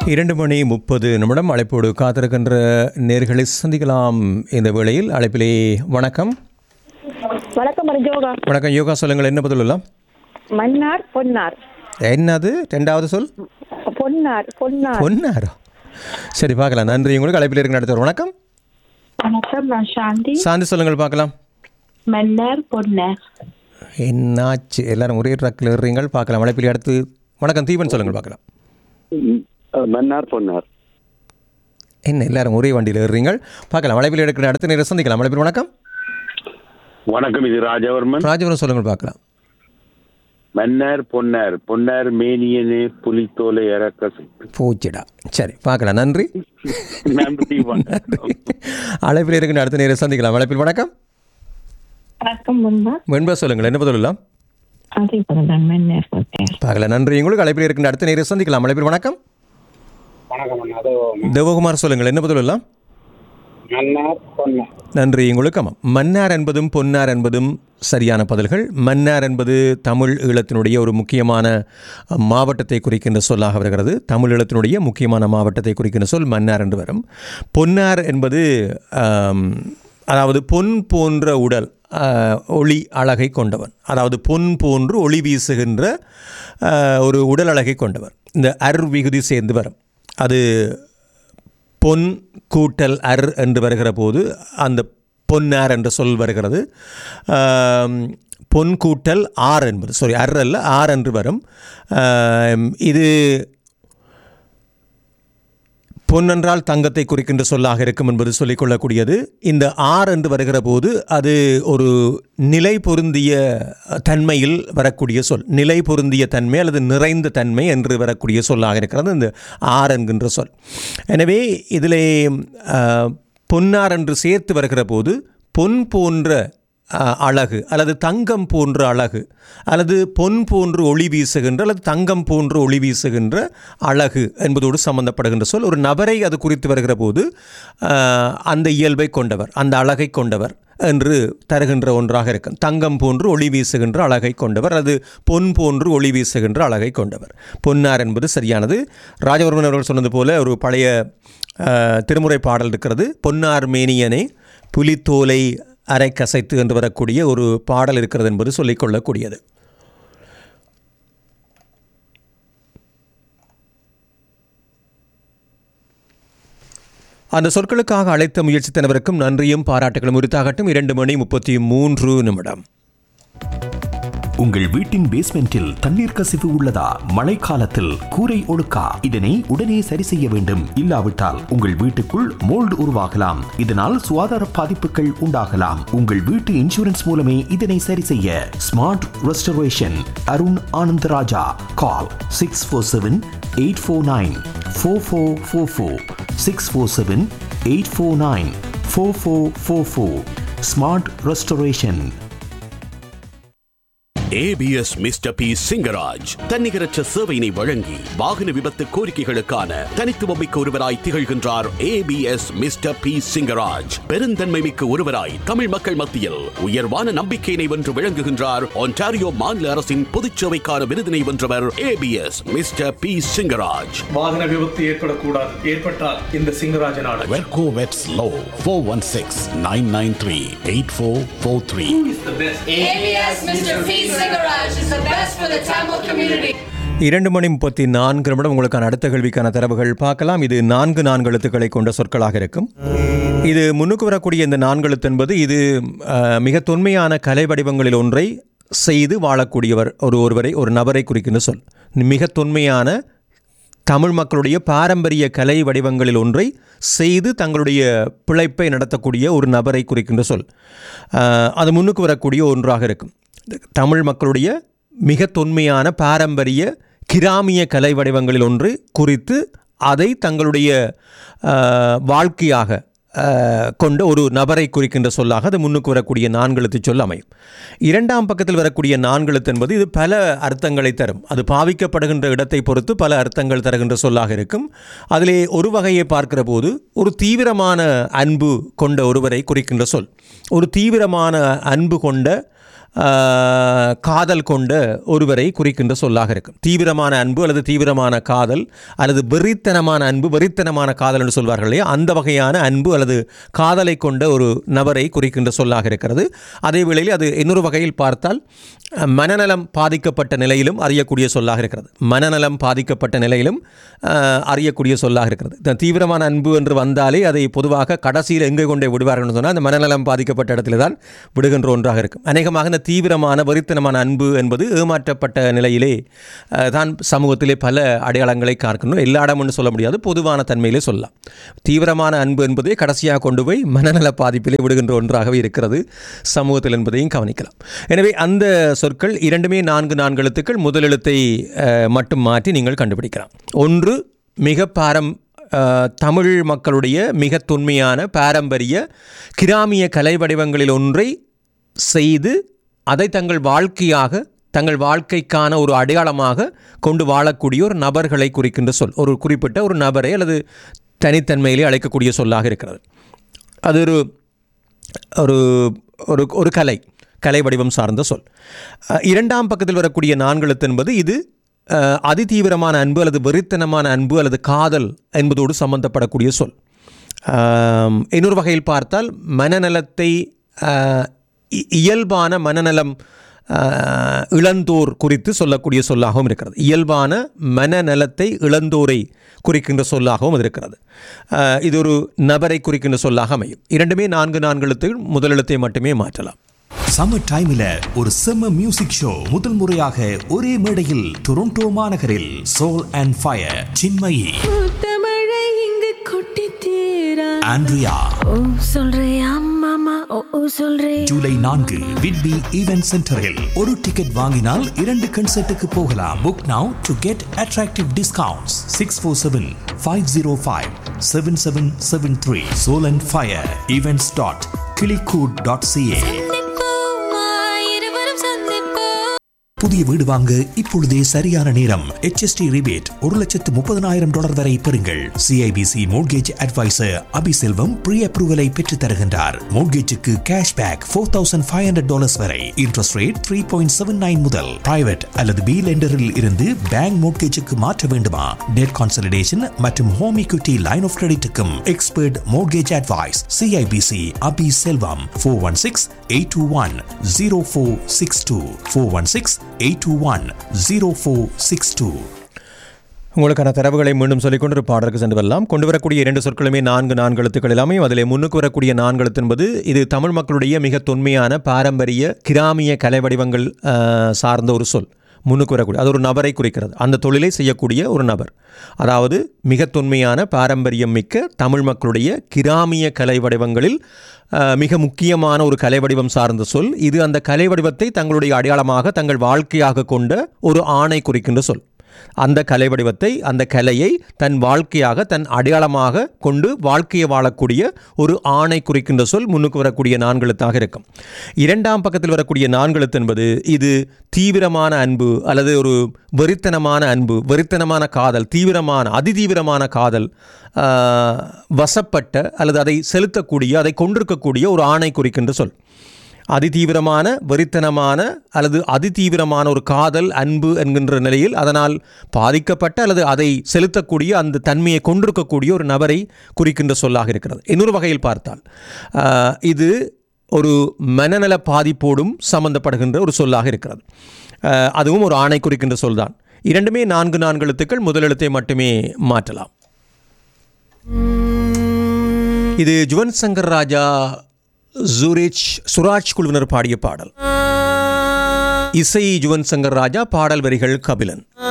இரண்டு மணி முப்பது நிமிடம் அழைப்போடு காத்திருக்கின்ற நேர்களை சந்திக்கலாம் இந்த வேளையில் அழைப்பிலே வணக்கம் வணக்கம் யோகா வணக்கம் யோகா சொல்லுங்கள் என்ன பதில் எல்லாம் மன்னார் பொன்னார் என்னது ரெண்டாவது சொல் பொன்னார் பொன்னார் பொன்னாரா சரி பார்க்கலாம் நன்றி உங்களுக்கு அழைப்பில் இருக்கிற அடுத்த வணக்கம் வணக்கம் நான் சாந்தி சாந்தி சொல்லுங்கள் பார்க்கலாம் மன்னர் பொன்னர் என்னாச்சு எல்லாரும் ஒரே ட்ரக்கில் ஏறுறீங்கள் பார்க்கலாம் அழைப்பில் அடுத்து வணக்கம் தீபன் சொல்லுங்கள் பார்க்கலாம் மன்னார் பொன்னார் என்ன எல்லாரும் ஒரே வண்டியில் ஏறுறீங்கள் பார்க்கலாம் அழைப்பில் எடுக்கிற அடுத்த நேரம் சந்திக்கலாம் அழைப்பில் வணக்கம் வணக்கம் இது ராஜவர்மன் ராஜபுரம் சொல்லுங்கள் பார்க்கலாம் மன்னார் பொன்னார் பொன்னார் மேனியனே புலித்தோலை இறக்க பூச்சிடா சரி பார்க்கலாம் நன்றி நன்றி வணக்கம். அழைப்பில் இருக்கின்ற அடுத்த நேரம் சந்திக்கலாம் அழைப்பில் வணக்கம் வணக்கம் முன்பா வெண்பா சொல்லுங்கள் என்ன பதிலாம் அதே போலதான் மன்னர் பொன்னர் பார்க்கல நன்றி உங்களுக்கு அழைப்பில் இருக்கின்ற அடுத்த நேரம் சந்திக்கலாம் அழைப்பில் வணக்கம் தேவகுமார் சொல்லுங்கள் என்ன பதிலாம் நன்றி உங்களுக்கு ஆமாம் மன்னார் என்பதும் பொன்னார் என்பதும் சரியான பதில்கள் மன்னார் என்பது தமிழ் ஈழத்தினுடைய ஒரு முக்கியமான அஹ், மாவட்டத்தை குறிக்கின்ற சொல்லாக வருகிறது தமிழ் ஈழத்தினுடைய முக்கியமான மாவட்டத்தை குறிக்கின்ற சொல் மன்னார் என்று வரும் பொன்னார் என்பது ஆம், அதாவது பொன் போன்ற உடல் அஹ், ஒளி அழகை கொண்டவன் அதாவது பொன் போன்று ஒளி வீசுகின்ற அஹ், ஒரு உடல் அழகை கொண்டவர் இந்த அர் விகுதி சேர்ந்து வரும் அது பொன் கூட்டல் அர் என்று வருகிற போது அந்த பொன்னார் என்ற சொல் வருகிறது ஆம், பொன் கூட்டல் ஆர் என்பது சாரி அர் அல்ல ஆர் என்று வரும் ஆம், இது பொன்னென்றால் தங்கத்தை குறிக்கின்ற சொல்லாக இருக்கும் என்பது சொல்லிக்கொள்ளக்கூடியது இந்த ஆர் என்று வருகிற போது அது ஒரு நிலை பொருந்திய தன்மையில் வரக்கூடிய சொல் நிலை பொருந்திய தன்மை அல்லது நிறைந்த தன்மை என்று வரக்கூடிய சொல்லாக இருக்கிறது இந்த ஆர் என்கின்ற சொல் எனவே இதிலே ஆஹ், பொன்னார் என்று சேர்த்து வருகிற போது பொன் போன்ற அஹ், அழகு அல்லது தங்கம் போன்ற அழகு அல்லது பொன் போன்று ஒளி வீசுகின்ற அல்லது தங்கம் போன்று ஒளி வீசுகின்ற அழகு என்பதோடு சம்பந்தப்படுகின்ற சொல் ஒரு நபரை அது குறித்து வருகிற போது அஹ், அந்த இயல்பை கொண்டவர் அந்த அழகை கொண்டவர் என்று தருகின்ற ஒன்றாக இருக்கும் தங்கம் போன்று ஒளி வீசுகின்ற அழகை கொண்டவர் அது பொன் போன்று ஒளி வீசுகின்ற அழகை கொண்டவர் பொன்னார் என்பது சரியானது ராஜவர்மன் அவர்கள் சொன்னது போல ஒரு பழைய அஹ், திருமுறை பாடல் இருக்கிறது பொன்னார் மேனியனே புலித்தோலை அரை கசைத்து என்று வரக்கூடிய ஒரு பாடல் இருக்கிறது என்பது சொல்லிக்கொள்ளக்கூடியது அந்த சொற்களுக்காக அழைத்த முயற்சித்தனவருக்கும் நன்றியும் பாராட்டுகளும் உரித்தாகட்டும் இரண்டு மணி முப்பத்தி மூன்று நிமிடம் உங்கள் வீட்டின் பேஸ்மெண்டில் தண்ணீர் கசிவு உள்ளதா மழைக்காலத்தில் கூரை ஒழுக்கா இதனை உடனே சரி செய்ய வேண்டும் இல்லாவிட்டால் உங்கள் வீட்டுக்குள் மோல்டு உருவாகலாம் இதனால் சுகாதார பாதிப்புகள் உண்டாகலாம் உங்கள் வீட்டு இன்சூரன்ஸ் மூலமே இதனை சரி செய்ய smart restoration Arun Anandaraja call six four seven eight four nine four four four four six four seven eight four nine four four four four smart restoration ABS mister P Singaraj தன்னிகரற்ற சேவையினை வழங்கி வாகன விபத்து கோரிக்கைகளுக்கான தனித்துவமிக்க ஒருவராய் திகழ்கின்றார் ஏபிஎஸ் மிஸ்டர் பி சிங்கராஜ் பெருந்தன்மை மிக்க ஒருவராய் தமிழ் மக்கள் மத்தியில் உயர்வான நம்பிக்கையினை வென்று விளங்குகின்றார் ஒன்டாரியோ மாநில அரசின் பொதுச்சேவைக்கான விருதினை வென்றவர் ஏபிஎஸ் மிஸ்டர் பி சிங்கராஜ் வாகன விபத்து ஏற்படக்கூடாது ஏற்பட்டால் இந்த சிங்கராஜன் ஆடு வெர்கோ வெட்ஸ் லோ four one six nine nine three eight four four three ABS Mr. P. Singaraj is the best for the Tamil community. இரண்டு மணி முப்பத்தி நான்கு நிமிடம் உங்களுக்கான அடுத்த கேள்விக்கான தரவுகள் பார்க்கலாம் இது நான்கு நான்கு எழுத்துக்களை கொண்ட சொற்களாக இருக்கும் இது முன்னுக்கு வரக்கூடிய இந்த நான்கு எழுத்து என்பது இது அஹ், மிக தொன்மையான கலை வடிவங்களில் ஒன்றை செய்து வாழக்கூடியவர் ஒரு ஒருவரை ஒரு நபரை குறிக்கின்ற சொல் மிக தொன்மையான தமிழ் மக்களுடைய பாரம்பரிய கலை வடிவங்களில் ஒன்றை செய்து தங்களுடைய பிழைப்பை நடத்தக்கூடிய ஒரு நபரை குறிக்கின்ற சொல் அஹ், அது முன்னுக்கு வரக்கூடிய ஒன்றாக இருக்கும் தமிழ் மக்களுடைய மிக தொன்மையான பாரம்பரிய கிராமிய கலை வடிவங்களில் ஒன்று குறித்து அதை தங்களுடைய அஹ், வாழ்க்கையாக அஹ், கொண்ட ஒரு நபரை குறிக்கின்ற சொல்லாக அது முன்னுக்கு வரக்கூடிய நான்கெழுத்து சொல் அமையும் இரண்டாம் பக்கத்தில் வரக்கூடிய நான்கெழுத்து என்பது இது பல அர்த்தங்களை தரும் அது பாவிக்கப்படுகின்ற இடத்தை பொறுத்து பல அர்த்தங்கள் தருகின்ற சொல்லாக இருக்கும் அதிலே ஒரு வகையை பார்க்கிற போது ஒரு தீவிரமான அன்பு கொண்ட ஒருவரை குறிக்கின்ற சொல் ஒரு தீவிரமான அன்பு கொண்ட ஆஹ், காதல் கொண்ட ஒருவரை குறிக்கின்ற சொல்லாக இருக்கும் தீவிரமான அன்பு அல்லது தீவிரமான காதல் அல்லது வெறித்தனமான அன்பு வெறித்தனமான காதல் என்று சொல்வார்கள் இல்லையா அந்த வகையான அன்பு அல்லது காதலை கொண்ட ஒரு நபரை குறிக்கின்ற சொல்லாக இருக்கிறது அதே வேளையில் அது இன்னொரு வகையில் பார்த்தால் அஹ், மனநலம் பாதிக்கப்பட்ட நிலையிலும் அறியக்கூடிய சொல்லாக இருக்கிறது மனநலம் பாதிக்கப்பட்ட நிலையிலும் அஹ், அறியக்கூடிய சொல்லாக இருக்கிறது இந்த தீவிரமான அன்பு என்று வந்தாலே அதை பொதுவாக கடைசியில் எங்கே கொண்டே விடுவார்கள்னு சொன்னால் அந்த மனநலம் பாதிக்கப்பட்ட இடத்துல தான் விடுகின்ற ஒன்றாக இருக்கும் அநேகமாக இந்த தீவிரமான வெறித்தனமான அன்பு என்பது ஏமாற்றப்பட்ட நிலையிலே அஹ், தான் சமூகத்திலே பல அடையாளங்களை பார்க்கணும் எல்லா இடம்னு சொல்ல முடியாது பொதுவான தன்மையிலே சொல்லலாம் தீவிரமான அன்பு என்பதை கடைசியாக கொண்டு போய் மனநல பாதிப்பிலே விடுகின்ற ஒன்றாகவே இருக்கிறது சமூகத்தில் என்பதையும் கவனிக்கலாம் எனவே அந்த சொற்கள் இரண்டுமே நான்கு நான்கு எழுத்துக்கள் முதல் எழுத்தை அஹ், மட்டும் மாற்றி நீங்கள் கண்டுபிடிக்கலாம் ஒன்று மிக பாரம் அஹ், தமிழ் மக்களுடைய மிக தொன்மையான பாரம்பரிய கிராமிய கலை வடிவங்களில் ஒன்றை செய்து அதை தங்கள் வாழ்க்கையாக தங்கள் வாழ்க்கைக்கான ஒரு அடையாளமாக கொண்டு வாழக்கூடிய ஒரு நபர்களை குறிக்கின்ற சொல் ஒரு குறிப்பிட்ட ஒரு நபரை அல்லது தனித்தன்மையிலே அழைக்கக்கூடிய சொல்லாக இருக்கிறது அது ஒரு ஒரு ஒரு ஒரு கலை கலை வடிவம் சார்ந்த சொல் அஹ், இரண்டாம் பக்கத்தில் வரக்கூடிய நான்கெழுத்து என்பது இது அஹ், அதிதீவிரமான அன்பு அல்லது வெறித்தனமான அன்பு அல்லது காதல் என்பதோடு சம்பந்தப்படக்கூடிய சொல் ஆம், இன்னொரு வகையில் பார்த்தால் மனநலத்தை அஹ், இ- இயல்பான மனநலம் அஹ், இழந்தோர் குறித்து சொல்லக்கூடிய சொல்லாகவும் இருக்கிறது இயல்பான மனநலத்தை இழந்தோரை குறிக்கின்ற சொல்லாகவும் அது இருக்கிறது அஹ், இது ஒரு நபரை குறிக்கின்ற சொல்லாக அமையும் இரண்டுமே நான்கு நான்கு எழுத்துகள் முதல் எழுத்தை மட்டுமே மாற்றலாம் சம்மர் டைம்ல ஒரு செம்ம மியூசிக் ஷோ முதல் முறையாக ஒரே மேடையில் டொரண்டோ மாநகரில் சோல் அண்ட் ஃபயர் சின்மயி தமிழை இங்கு கொட்டி தீரா ஆண்ட்ரியா ஓ சொல்றியா மாமா ஓ ஓ சொல்றே ஜூலை நான்கு விட்பி ஈவென்ட் சென்டரில் ஒரு டிக்கெட் வாங்கினால் இரண்டு கன்சர்ட்டுக்கு போகலாம் book now to get attractive discounts six four seven five zero five seven seven seven three soul and fire events dot கிளிகூட் டாட் சிஏ இருவரும் சந்திப்போம் புதிய வீடு வாங்க இப்பொழுதே சரியான நேரம் HST ரிபேட் ஒரு லட்சத்து முப்பதனாயிரம் டாலர் வரை பெறுங்கள் CIBC mortgage advisor Abiselvam pre அப்ரூவலை பெற்று தருகின்றார் மோட்கேஜுக்கு cash back four thousand five hundred dollars வரை interest rate three point seven nine முதல் பிரைவேட் அல்லது பி லெண்டரில் இருந்து பேங்க் மோட்கேஜுக்கு மாற்ற வேண்டுமா டெட் கான்சல்டேஷன் மற்றும் ஹோம் equity லைன் ஆஃப் கிரெடிட்டுக்கும் expert mortgage advice CIBC Abi Selvam four one six eight two one zero four six two four one six eight two one zero four six two உங்களுக்கான தரவுகளை மீண்டும் சொல்லிக்கொண்டு ஒரு பாடலுக்கு சென்று வரலாம் கொண்டு வரக்கூடிய இரண்டு சொற்களுமே நான்கு நான்கு எழுத்துக்கள் எல்லாமே அதில் முன்னுக்கு வரக்கூடிய நான்கு எழுத்து என்பது இது தமிழ் மக்களுடைய மிக தொன்மையான பாரம்பரிய கிராமிய கலை வடிவங்கள் ஆஹ், சார்ந்த ஒரு சொல் முன்னுக்கு வரக்கூடிய அது ஒரு நபரை குறிக்கிறது அந்த தொழிலை செய்யக்கூடிய ஒரு நபர் அதாவது மிக தொன்மையான பாரம்பரியம் மிக்க தமிழ் மக்களுடைய கிராமிய கலை வடிவங்களில் ஆஹ், மிக முக்கியமான ஒரு கலை வடிவம் சார்ந்த சொல் இது அந்த கலை வடிவத்தை தங்களுடைய அடையாளமாக தங்கள் வாழ்க்கையாக கொண்ட ஒரு ஆணை குறிக்கின்ற சொல் அந்த கலை வடிவத்தை அந்த கலையை தன் வாழ்க்கையாக தன் அடையாளமாக கொண்டு வாழ்க்கையை வாழக்கூடிய ஒரு ஆணை குறிக்கின்ற சொல் முன்னுக்கு வரக்கூடிய நான்கெழுத்தாக இருக்கும் இரண்டாம் பக்கத்தில் வரக்கூடிய நான்கெழுத்து என்பது இது தீவிரமான அன்பு அல்லது ஒரு வெறித்தனமான அன்பு வெறித்தனமான காதல் தீவிரமான அதிதீவிரமான காதல் ஆஹ், வசப்பட்ட அல்லது அதை செலுத்தக்கூடிய அதை கொண்டிருக்கக்கூடிய ஒரு ஆணை குறிக்கின்ற சொல் அதிதீவிரமான வெறித்தனமான அல்லது அதிதீவிரமான ஒரு காதல் அன்பு என்கின்ற நிலையில் அதனால் பாதிக்கப்பட்ட அல்லது அதை செலுத்தக்கூடிய அந்த தன்மையை கொண்டிருக்கக்கூடிய ஒரு நபரை குறிக்கின்ற சொல்லாக இருக்கிறது இன்னொரு வகையில் பார்த்தால் ஆஹ், இது ஒரு மனநல பாதிப்போடும் சம்பந்தப்படுகின்ற ஒரு சொல்லாக இருக்கிறது ஆஹ், அதுவும் ஒரு ஆணை குறிக்கின்ற சொல்தான் இரண்டுமே நான்கு நான்கு எழுத்துக்கள் முதல் எழுத்தை மட்டுமே மாற்றலாம் இது ஜுவன் சங்கர் ராஜா ஜூரிச் சுராஜ் குழுவினர் பாடிய பாடல் இசை ஜுவன் சங்கர் ராஜா பாடல் வரிகள் கபிலன்